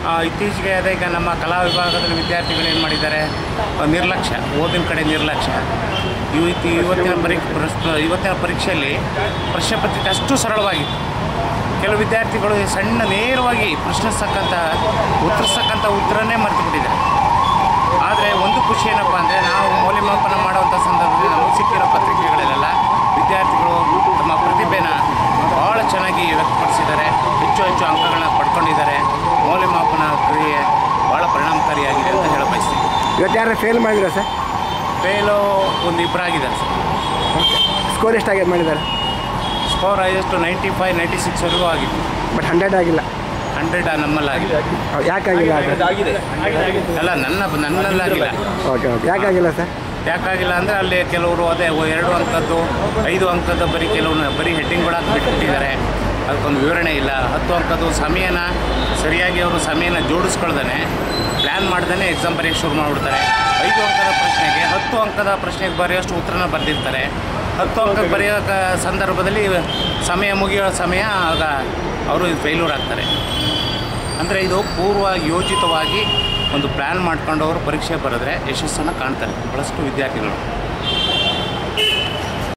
ಆ, ಇತ್ತೀಚೆಗೆ ಅದೇ ಈಗ ನಮ್ಮ ಕಲಾ ವಿಭಾಗದಲ್ಲಿ ವಿದ್ಯಾರ್ಥಿಗಳು ಏನು ಮಾಡಿದ್ದಾರೆ ಆ, ನಿರ್ಲಕ್ಷ್ಯ ಓದಿನ ಕಡೆ ನಿರ್ಲಕ್ಷ್ಯ ಇವತ್ತು ಇವತ್ತಿನ ಪರೀ ಪ್ರಶ್ನ ಇವತ್ತಿನ ಪರೀಕ್ಷೆಯಲ್ಲಿ ಪ್ರಶ್ನೆ ಪತ್ರಿಕೆ ಅಷ್ಟು ಸರಳವಾಗಿತ್ತು ಕೆಲವು ವಿದ್ಯಾರ್ಥಿಗಳು ಈ ಸಣ್ಣ ನೇರವಾಗಿ ಪ್ರಶ್ನಿಸ್ತಕ್ಕಂಥ ಉತ್ತರಿಸ್ತಕ್ಕಂಥ ಉತ್ತರನೇ ಮರೆತು ಬಿಟ್ಟಿದ್ದಾರೆ ಆದರೆ ಒಂದು ಖುಷಿ ಏನಪ್ಪ ಅಂದರೆ ನಾವು ಮೌಲ್ಯಮಾಪನ ಮಾಡುವಂಥ ಸಂದರ್ಭದಲ್ಲಿ ನಮಗೆ ಸಿಕ್ಕಿರೋ ಪತ್ರಿಕೆಗಳಲ್ಲೆಲ್ಲ ವಿದ್ಯಾರ್ಥಿಗಳು ತಮ್ಮ ಪ್ರತಿಭೆನ ಭಾಳ ಚೆನ್ನಾಗಿ ವ್ಯಕ್ತಪಡಿಸಿದ್ದಾರೆ ಹೆಚ್ಚು ಹೆಚ್ಚು ಅಂಕಗಳನ್ನ ಪಡ್ಕೊಂಡಿದ್ದಾರೆ ಮೌಲ್ಯಮಾಪನ ಕ್ರಿಯೆ ಭಾಳ ಪರಿಣಾಮಕಾರಿಯಾಗಿದೆ ಅಂತ ಹೇಳ ಬಯಸ್ತೀನಿ ಇವತ್ತು ಯಾರು ಫೇಲ್ ಮಾಡಿದ್ದೀರಾ ಸರ್ ಫೇಲು ಒಂದು ಇಬ್ಬರಾಗಿದ್ದಾರೆ ಸರ್ ಸ್ಕೋರ್ ಎಷ್ಟಾಗಿ ಮಾಡಿದ್ದಾರೆ score highest ninety five ninety ಸಿಕ್ಸ್ವರೆಗೂ ಆಗಿತ್ತು ಬಟ್ ಹಂಡ್ರೆಡ್ ಆಗಿಲ್ಲ ಹಂಡ್ರೆಡ್ ನಮ್ಮಲ್ಲಾಗಿದೆ ಹೌದು, ಯಾಕಾಗಿಲ್ಲ ಅದು ಅಲ್ಲ ನನ್ನ ನನ್ನಲ್ಲಾಗಿಲ್ಲ ಓಕೆ ಓಕೆ ಯಾಕಾಗಿಲ್ಲ ಸರ್ ಯಾಕಾಗಿಲ್ಲ ಅಂದರೆ ಅಲ್ಲಿ ಕೆಲವರು ಅದೇ ಒ- ಎರಡು ಅಂಕದ್ದು ಐದು ಅಂಕದ್ದು ಬರೀ ಕೆಲವು ಬರೀ ಹೆಡ್ಡಿಂಗ್ಗಳಾಗಿ ಬಿಟ್ಬಿಟ್ಟಿದ್ದಾರೆ ಅದಕ್ಕೊಂದು ವಿವರಣೆ ಇಲ್ಲ ಹತ್ತು ಅಂಕದ್ದು ಸಮಯನ ಸರಿಯಾಗಿ ಅವರು ಸಮಯನ ಜೋಡಿಸ್ಕೊಳ್ದೇ ಪ್ಲ್ಯಾನ್ ಮಾಡ್ದೇ ಎಕ್ಸಾಮ್ ಬರೆಯೋಕ್ಕೆ ಶುರು ಮಾಡಿಬಿಡ್ತಾರೆ ಐದು ಅಂಕದ ಪ್ರಶ್ನೆಗೆ ಹತ್ತು ಅಂಕದ ಪ್ರಶ್ನೆಗೆ ಬರೆಯೋಷ್ಟು ಉತ್ತರನ ಬರೆದಿರ್ತಾರೆ ಹತ್ತು ಅಂಕ ಬರೆಯೋ ಕ- ಸಂದರ್ಭದಲ್ಲಿ ಸಮಯ ಮುಗಿಯೋ ಸಮಯ ಆಗ ಅವರು ಫೇಲ್ಯೂರ್ ಆಗ್ತಾರೆ ಅಂದರೆ ಇದು ಪೂರ್ವ ಯೋಜಿತವಾಗಿ ಒಂದು ಪ್ಲ್ಯಾನ್ ಮಾಡ್ಕೊಂಡು ಅವರು ಪರೀಕ್ಷೆ ಬರೆದ್ರೆ ಯಶಸ್ಸನ್ನು ಕಾಣ್ತಾರೆ ಭಾಳಷ್ಟು ವಿದ್ಯಾರ್ಥಿಗಳು